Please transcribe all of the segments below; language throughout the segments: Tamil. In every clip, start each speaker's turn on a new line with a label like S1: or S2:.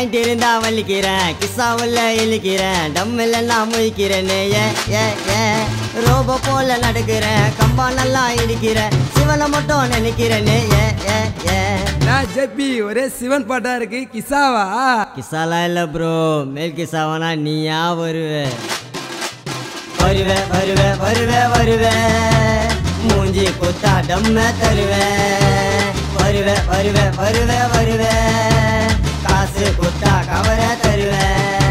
S1: ஜாயிண்ட் இருந்தா வலிக்கிறேன் கிஸ்ஸாவுல இழிக்கிறேன் டம் இல்லைன்னா முழிக்கிறேன்னு ஏ ஏ ஏ ரோபோ போல நடக்கிறேன் கம்பா நல்லா இடிக்கிறேன் சிவனை மட்டும் நினைக்கிறேன்னு ஏ ஏ ஏ
S2: நான் ஜெப்பி ஒரே சிவன் பாட்டா இருக்கு கிசாவா
S1: கிஸ்ஸாலாம் இல்லை ப்ரோ மேல் கிஸ்ஸாவானா நீயா வருவே வருவே வருவே வருவே வருவே மூஞ்சி குத்தா டம்ம தருவே வருவே வருவே வருவே வருவே காசு குத்தா கவர தருவே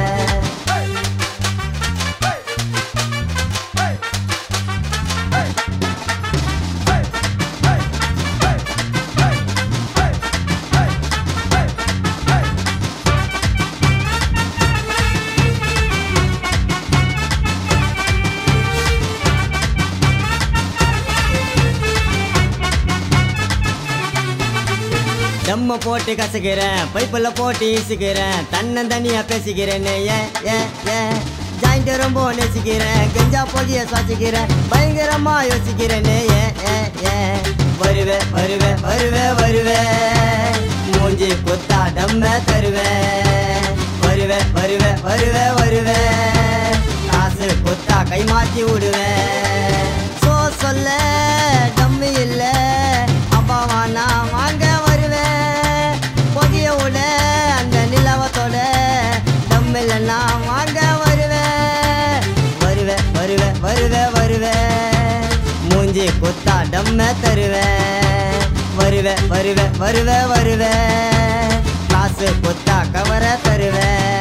S1: டம்ம போட்டு கசக்கிறேன் பைப்பில் போட்டு ஈசிக்கிறேன் தன்னை தனியா பேசிக்கிறேன்னு ஏ ஏ ஏ ஜாயிண்ட் ரொம்ப நேசிக்கிறேன் கஞ்சா போகிய சுவாசிக்கிறேன் பயங்கரமா யோசிக்கிறேன்னு ஏ ஏ ஏ வருவே வருவே வருவே வருவே மூஞ்சி குத்தா டம்ம தருவே வருவே வருவே வருவே வருவே காசு குத்தா கை மாத்தி விடுவேன் சோ சொல்ல டம்மு இல்ல அப்பாவா நான் வாங்க வருவேன் பொதிய விட அந்த நிலவத்தோட டம்மில் நான் வாங்க வருவேன் வருவேன் வருவேன் வருவேன் வருவேன் மூஞ்சி குத்தா டம்ம தருவேன் வருவேன் வருவேன் வருவேன் வருவேன் காசு குத்தா கவர தருவேன்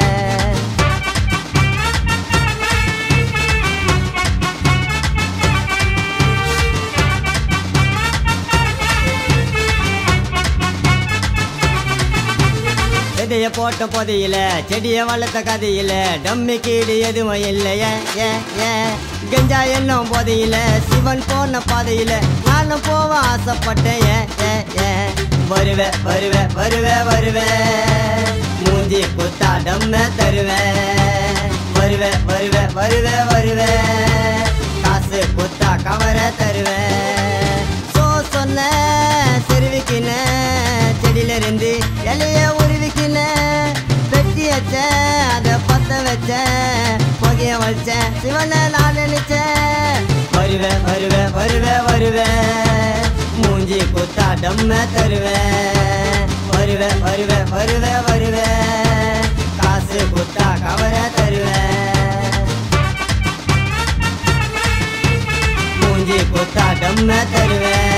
S1: விதைய போட்ட பொதையில செடிய வளர்த்த கதையில டம்மி கீடு எதுவும் இல்லைய ஏ ஏ கஞ்சா என்னும் போதையில சிவன் போன பாதையில நானும் போக ஆசைப்பட்டேன் ஏ ஏ ஏ வருவே வருவே வருவே வருவே மூஞ்சி குத்தா டம்ம தருவேன் வருவே வருவே வருவே வருவே காசு குத்தா கவர தருவேன் சோ சொன்ன செருவிக்கின செடியில இருந்து இலைய உருவிக்கின வெட்டி வச்சேன் அதை பத்த வச்சேன் புகைய வச்சேன் சிவனை நான் நினைச்சேன் வருவேன் வருவேன் வருவேன் வருவேன் மூஞ்சி குத்தா டம்ம தருவேன் வருவேன் வருவேன் வருவேன் வருவேன் காசு குத்தா கவர தருவேன் மூஞ்சி குத்தா டம்ம தருவேன்